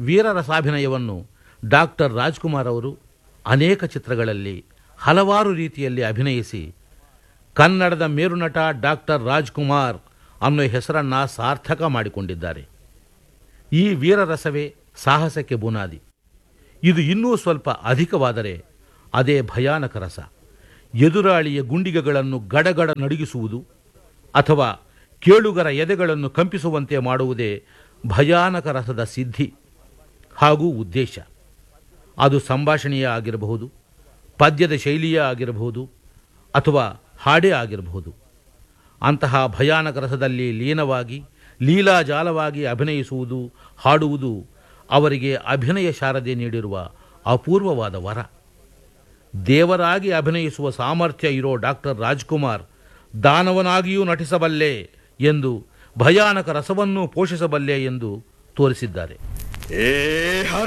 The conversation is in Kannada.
ವೀರರಸಾಭಿನಯವನ್ನು ಡಾಕ್ಟರ್ ರಾಜ್ಕುಮಾರ್ ಅವರು ಅನೇಕ ಚಿತ್ರಗಳಲ್ಲಿ ಹಲವಾರು ರೀತಿಯಲ್ಲಿ ಅಭಿನಯಿಸಿ ಕನ್ನಡದ ಮೇರುನಟ ಡಾಕ್ಟರ್ ರಾಜ್ಕುಮಾರ್ ಅನ್ನೋ ಹೆಸರನ್ನು ಸಾರ್ಥಕ ಮಾಡಿಕೊಂಡಿದ್ದಾರೆ ಈ ವೀರರಸವೇ ಸಾಹಸಕ್ಕೆ ಬುನಾದಿ ಇದು ಇನ್ನೂ ಸ್ವಲ್ಪ ಅಧಿಕವಾದರೆ ಅದೇ ಭಯಾನಕ ರಸ ಎದುರಾಳಿಯ ಗುಂಡಿಗೆಗಳನ್ನು ಗಡಗಡ ನಡುಗಿಸುವುದು ಅಥವಾ ಕೇಳುಗರ ಎದೆಗಳನ್ನು ಕಂಪಿಸುವಂತೆ ಮಾಡುವುದೇ ಭಯಾನಕ ರಸದ ಸಿದ್ಧಿ ಹಾಗೂ ಉದ್ದೇಶ ಅದು ಸಂಭಾಷಣೆಯೇ ಆಗಿರಬಹುದು ಪದ್ಯದ ಶೈಲಿಯೇ ಆಗಿರಬಹುದು ಅಥವಾ ಹಾಡೇ ಆಗಿರಬಹುದು ಅಂತಹ ಭಯಾನಕ ರಸದಲ್ಲಿ ಲೀನವಾಗಿ ಲೀಲಾಜಾಲವಾಗಿ ಅಭಿನಯಿಸುವುದು ಹಾಡುವುದು ಅವರಿಗೆ ಅಭಿನಯ ಶಾರದೆ ನೀಡಿರುವ ಅಪೂರ್ವವಾದ ವರ ದೇವರಾಗಿ ಅಭಿನಯಿಸುವ ಸಾಮರ್ಥ್ಯ ಇರೋ ಡಾಕ್ಟರ್ ರಾಜ್ಕುಮಾರ್ ದಾನವನಾಗಿಯೂ ನಟಿಸಬಲ್ಲೆ ಎಂದು ಭಯಾನಕ ರಸವನ್ನೂ ಪೋಷಿಸಬಲ್ಲೆ ಎಂದು ತೋರಿಸಿದ್ದಾರೆ ಏ ಹರ